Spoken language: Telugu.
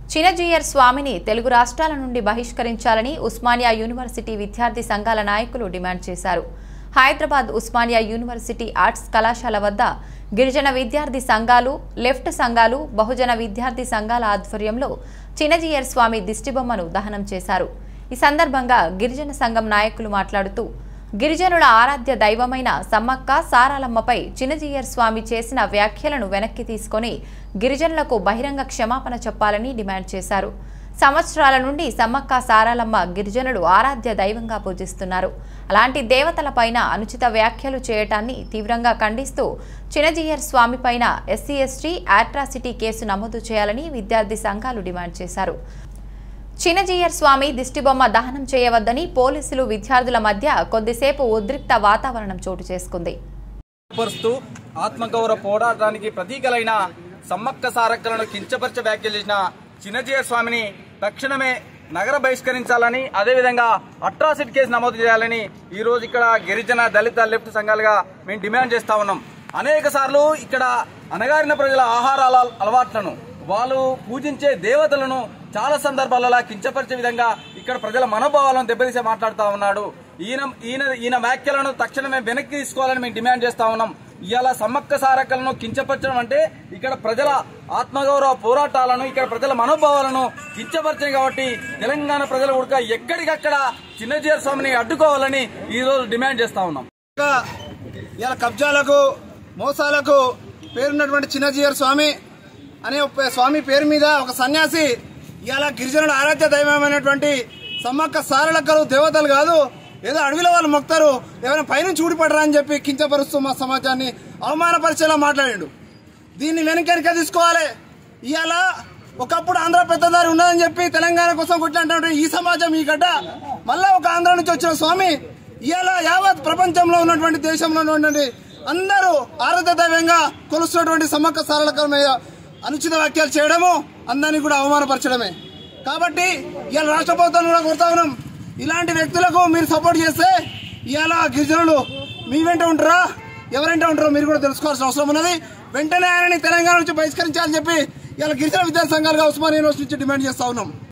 చినజీయర్ స్వామిని తెలుగు రాష్ట్రాల నుండి బహిష్కరించాలని ఉస్మానియా యూనివర్సిటీ విద్యార్థి సంఘాల నాయకులు డిమాండ్ చేశారు హైదరాబాద్ ఉస్మానియా యూనివర్సిటీ ఆర్ట్స్ కళాశాల వద్ద గిరిజన విద్యార్థి సంఘాలు లెఫ్ట్ సంఘాలు బహుజన విద్యార్థి సంఘాల ఆధ్వర్యంలో చినజీయర్ స్వామి దిష్టిబొమ్మను దహనం చేశారు ఈ సందర్భంగా గిరిజన సంఘం నాయకులు మాట్లాడుతూ గిరిజనుల ఆరాధ్య దైవమైన సమ్మక్క సారాలమ్మపై చినజీయర్ స్వామి చేసిన వ్యాఖ్యలను వెనక్కి తీసుకొని గిరిజనులకు బహిరంగ క్షమాపణ చెప్పాలని డిమాండ్ చేశారు సంవత్సరాల నుండి సమ్మక్క సారాలమ్మ గిరిజనులు ఆరాధ్య దైవంగా పూజిస్తున్నారు అలాంటి దేవతలపైన అనుచిత వ్యాఖ్యలు చేయటాన్ని తీవ్రంగా ఖండిస్తూ చినజీయర్ స్వామిపైన ఎస్సీ ఎస్టీ అట్రాసిటీ కేసు నమోదు చేయాలని విద్యార్థి సంఘాలు డిమాండ్ చేశారు చినజీయర్ స్వామి దిష్టిబొమ్మ దహనం చేయవద్దని పోలీసులు విద్యార్థుల మధ్య కొద్దిసేపు ఉద్రిక్త వాతావరణం చోటు చేసుకుంది పరుస్తూ ఆత్మగౌరవ పోరాటానికి ప్రతీకలైన సమ్మక్క సారక్కలను కించపరిచ వ్యాఖ్యలు చేసిన చిన్నజీయ స్వామిని తక్షణమే నగర బహిష్కరించాలని అదేవిధంగా అట్రాసిటీ కేసు నమోదు చేయాలని ఈ రోజు ఇక్కడ గిరిజన దళిత లెఫ్ట్ సంఘాలుగా మేము డిమాండ్ చేస్తా ఉన్నాం అనేక సార్లు ఇక్కడ అనగారిన ప్రజల ఆహారాల అలవాట్లను వాళ్ళు పూజించే దేవతలను చాలా సందర్భాలలో కించపరిచే విధంగా ఇక్కడ ప్రజల మనోభావాలను దెబ్బతీసే మాట్లాడుతూ ఉన్నాడు ఈయన ఈయన ఈయన వ్యాఖ్యలను తక్షణమే వెనక్కి తీసుకోవాలని మేము డిమాండ్ చేస్తా ఉన్నాం ఇవాళ సమ్మక్క సారక్కలను కించపరచడం అంటే ఇక్కడ ప్రజల ఆత్మగౌరవ పోరాటాలను ఇక్కడ ప్రజల మనోభావాలను కించపరిచాయి కాబట్టి తెలంగాణ ప్రజలు కూడా ఎక్కడికక్కడ చిన్నజీర స్వామిని అడ్డుకోవాలని ఈ రోజు డిమాండ్ చేస్తా ఉన్నాం ఇలా కబ్జాలకు మోసాలకు పేరున్నటువంటి చిన్నజీయర్ స్వామి అనే ఒక స్వామి పేరు మీద ఒక సన్యాసి ఇలా గిరిజనుల ఆరాధ్య దైవమైనటువంటి సమ్మక్క సారలక్కలు దేవతలు కాదు ఏదో అడవిలో వాళ్ళు మొక్తారు ఏమైనా పైనుంచి ఊడిపడరా అని చెప్పి కించపరుస్తూ మా సమాజాన్ని అవమానపరిచేలా మాట్లాడాడు దీన్ని వెనకెనక తీసుకోవాలి ఇవాళ ఒకప్పుడు ఆంధ్ర పెద్దదారి ఉన్నదని చెప్పి తెలంగాణ కోసం కొట్లాంటే ఈ సమాజం ఈ గడ్డ మళ్ళా ఒక ఆంధ్ర నుంచి వచ్చిన స్వామి ఇవాళ యావత్ ప్రపంచంలో ఉన్నటువంటి దేశంలో ఉన్నటువంటి అందరూ ఆరాధ్య దైవంగా కొలుస్తున్నటువంటి సమ్మక్క సారలకల మీద అనుచిత వ్యాఖ్యలు చేయడము అందరినీ కూడా అవమానపరచడమే కాబట్టి ఇవాళ రాష్ట్ర ప్రభుత్వం కూడా కోరుతా ఉన్నాం ఇలాంటి వ్యక్తులకు మీరు సపోర్ట్ చేస్తే ఇవాళ గిరిజనులు మీ వెంట ఉంటారా ఎవరంటే ఉంటారో మీరు కూడా తెలుసుకోవాల్సిన అవసరం ఉన్నది వెంటనే ఆయనని తెలంగాణ నుంచి బహిష్కరించాలని చెప్పి ఇలా గిరిజన విద్యా సంఘాలుగా ఉస్మాన్ యూనివర్సిటీ నుంచి డిమాండ్ చేస్తా ఉన్నాం